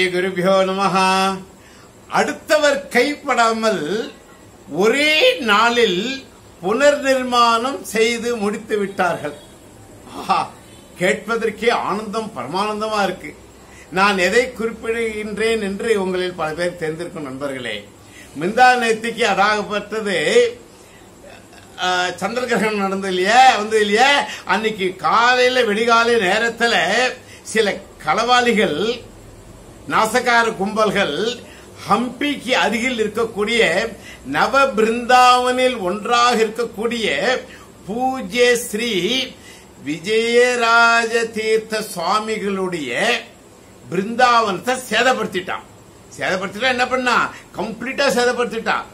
குருபியோ நமஹ அடுத்தவர் கைப்படாமல் ஒரே நாளில் புனர் நிர்மாணம் செய்து முடித்து விட்டார்கள் ஆஹா கேட்பதற்கே ஆனந்தம் பரமானந்தமா இருக்கு நான் எதை குறிப்பிடுகின்றேன் என்று உங்களில் பல பேர் தெரிந்திருக்கும் நண்பர்களே மிந்தா நேத்திக்கு அதாகப்பட்டது அஹ், சந்திர கிரகணம் நடந்தது இல்லையா வந்து இல்லையா அன்னைக்கு காலையில விடிகாலை நேரத்துல சில களவாளிகள் நாசகார கும்பல்கள் ஹம்பிக்கு அருகில் இருக்கக்கூடிய நவ பிருந்தாவனில் ஒன்றாக இருக்கக்கூடிய பூஜ்ய ஸ்ரீ விஜயராஜ தீர்த்த சுவாமிகளுடைய பிருந்தாவனத்தை சேதப்படுத்திட்டான் சேதப்படுத்திட்டா என்ன பண்ணா கம்ப்ளீட்டா சேதப்படுத்திட்டான்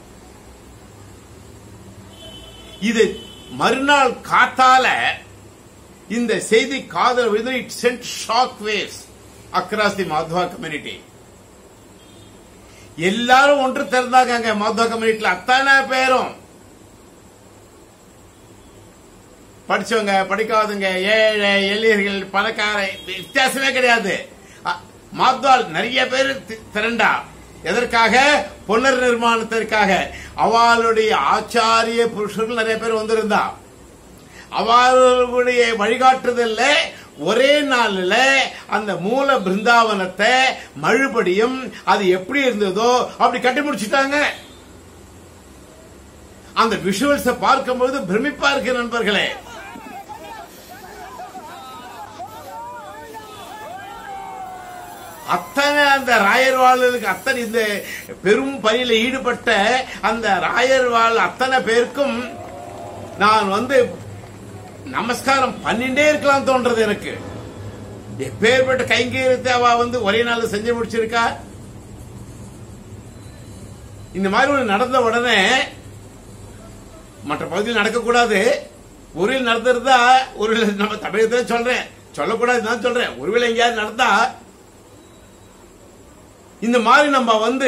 இது மறுநாள் காத்தால இந்த செய்தி காதல் விழுந்து it sent shock waves across the Madhva community எல்லாரும் ஒன்று திறந்தாங்க மாத்வா கம்யூனிட்டில அத்தனை பேரும் படிச்சவங்க படிக்காதவங்க ஏழை எளியர்கள் பணக்கார வித்தியாசமே கிடையாது அ- மாத்வால் நிறைய பேர் தி- திரண்டா எதற்காக புனர் நிர்மாணத்திற்காக அவளுடைய ஆச்சாரிய புருஷர்கள் நிறைய பேர் வந்திருந்தா அவர்களுடைய வழிகாட்டுதல்ல ஒரே நாள்ல அந்த மூல பிருந்தாவனத்தை மறுபடியும் அது எப்படி இருந்ததோ அப்படி கட்டி முடிச்சிட்டாங்க அந்த விஷுவல்ஸ பார்க்கும்போது பிரமிப்பா இருக்கு நண்பர்களே அத்தனை அந்த ராயர்வாளுக்கு அத்தனை இந்த பெரும் பணியில ஈடுபட்ட அந்த ராயர்வாள் அத்தனை பேருக்கும் நான் வந்து நமஸ்காரம் பண்ணிட்டே இருக்கலாம் தோன்றது எனக்கு எப்பேற்பட்ட கைங்கரியத்தை அவ வந்து ஒரே நாள்ல செஞ்சு முடிச்சிருக்கா இந்த மாதிரி ஒண்ணு நடந்த உடனே மற்ற பகுதியில் நடக்கக்கூடாது ஊரில் நடந்திருந்தா ஒரு நம்ம தமிழகத்துல சொல்றேன் சொல்லக்கூடாது நான் சொல்றேன் ஒருவேளை எங்கேயாவது நடந்தா இந்த மாதிரி நம்ம வந்து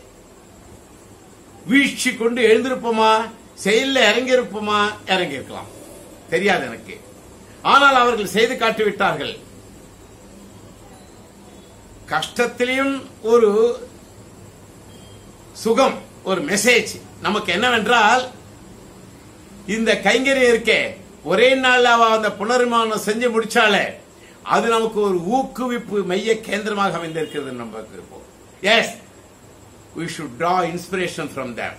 வீழ்ச்சி கொண்டு எழுந்திருப்போமா செயல்ல இறங்கி இருப்போமா இறங்கி இருக்கலாம் தெரியாது எனக்கு ஆனால் அவர்கள் செய்து காட்டி விட்டார்கள் கஷ்டத்திலையும் ஒரு சுகம் ஒரு மெசேஜ் நமக்கு என்னவென்றால் இந்த கைங்கரியம் இருக்கே ஒரே நாள்ல அவ அந்த புனர்மானம் செஞ்சு முடிச்சாலே அது நமக்கு ஒரு ஊக்குவிப்பு மைய கேந்திரமாக அமைந்திருக்கிறது நமக்கு இப்போ yes we should draw inspiration from them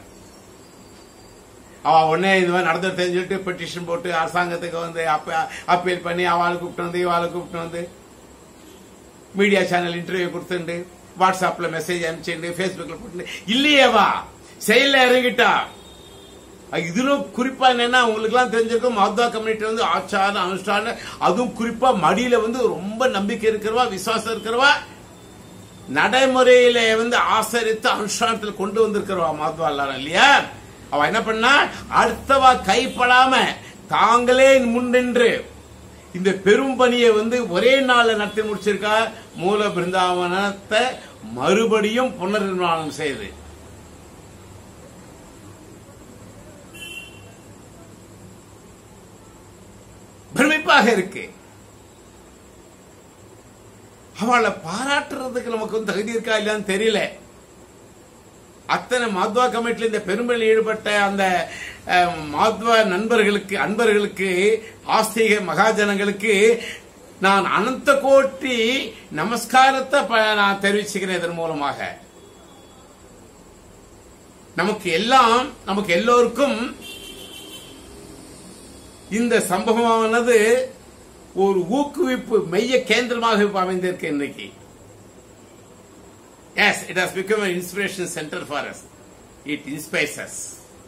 அவ உடனே இந்த மாதிரி நடந்து தெரிஞ்சுட்டு பெட்டிஷன் போட்டு அரசாங்கத்துக்கு வந்து அப்பீல் பண்ணி அவளை கூப்பிட்டு வந்து இவாளை கூப்பிட்டு வந்து மீடியா சேனல் இன்டர்வியூ கொடுத்துண்டு வாட்ஸ்அப்ல மெசேஜ் அனுப்பிச்சுண்டு ஃபேஸ்புக்ல போட்டு இல்லையேவா செயல்ல இறங்கிட்டா அது இதுல குறிப்பா என்னன்னா உங்களுக்கு எல்லாம் தெரிஞ்சிருக்கும் மாத்வா கம்யூனிட்டி வந்து ஆச்சார அனுஷ்டான அதுவும் குறிப்பா மடியில வந்து ரொம்ப நம்பிக்கை இருக்கிறவா விசுவாசம் இருக்கிறவா நடைமுறையில வந்து ஆசரித்து அனுஷ்டானத்தில் கொண்டு வந்திருக்கிறவா மாத்வா எல்லாரும் இல்லையா அவ என்ன பண்ணா அடுத்தவா கைப்படாம தாங்களே முன்னின்று இந்த பெரும் பணியை வந்து ஒரே நாள்ல நடத்தி முடிச்சிருக்கா மூல பிருந்தாவனத்தை மறுபடியும் புனர்நிர்மாணம் செய்து பிரமிப்பாக இருக்கு அவளை பாராட்டுறதுக்கு நமக்கு வந்து தகுதி இருக்கா இல்லையான்னு தெரியல அத்தனை மாத்வா கமிட்டில இந்த பெருமையில் ஈடுபட்ட அந்த அஹ், மாத்வா நண்பர்களுக்கு அன்பர்களுக்கு ஆஸ்திக மகாஜனங்களுக்கு நான் அனந்த கோட்டி நமஸ்காரத்தை ப- நான் தெரிவிச்சுக்கிறேன் இதன் மூலமாக நமக்கு எல்லாம் நமக்கு எல்லோருக்கும் இந்த சம்பவமானது ஒரு ஊக்குவிப்பு மைய கேந்திரமாக இப்ப அமைந்திருக்கு இன்னைக்கு yes it has become inspiration centre for us it inspires us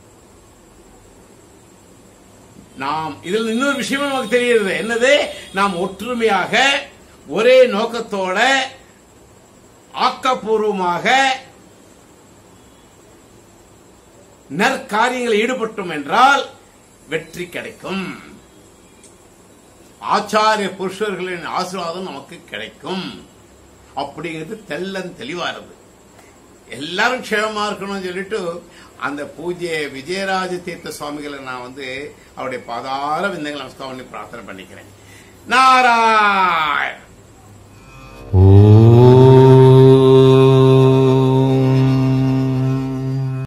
நாம் இதில் இன்னொரு விஷயமும் நமக்கு தெரிகிறது என்னது நாம் ஒற்றுமையாக ஒரே நோக்கத்தோட ஆக்கப்பூர்வமாக நற்காரியங்களில் ஈடுபட்டோம் என்றால் வெற்றி கிடைக்கும் ஆச்சாரிய புருஷர்களின் ஆசீர்வாதம் நமக்கு கிடைக்கும் அப்படிங்கிறது தெள்ளன் தெளிவானது எல்லாரும் க்ஷேமமா இருக்கணும்னு சொல்லிட்டு அந்த பூஜ்ய விஜயராஜ தீர்த்த சுவாமிகளை நான் வந்து அவருடைய பாதார விந்தங்களை நமஸ்காரம் பண்ணி பிரார்த்தனை பண்ணிக்கிறேன் நாராயண்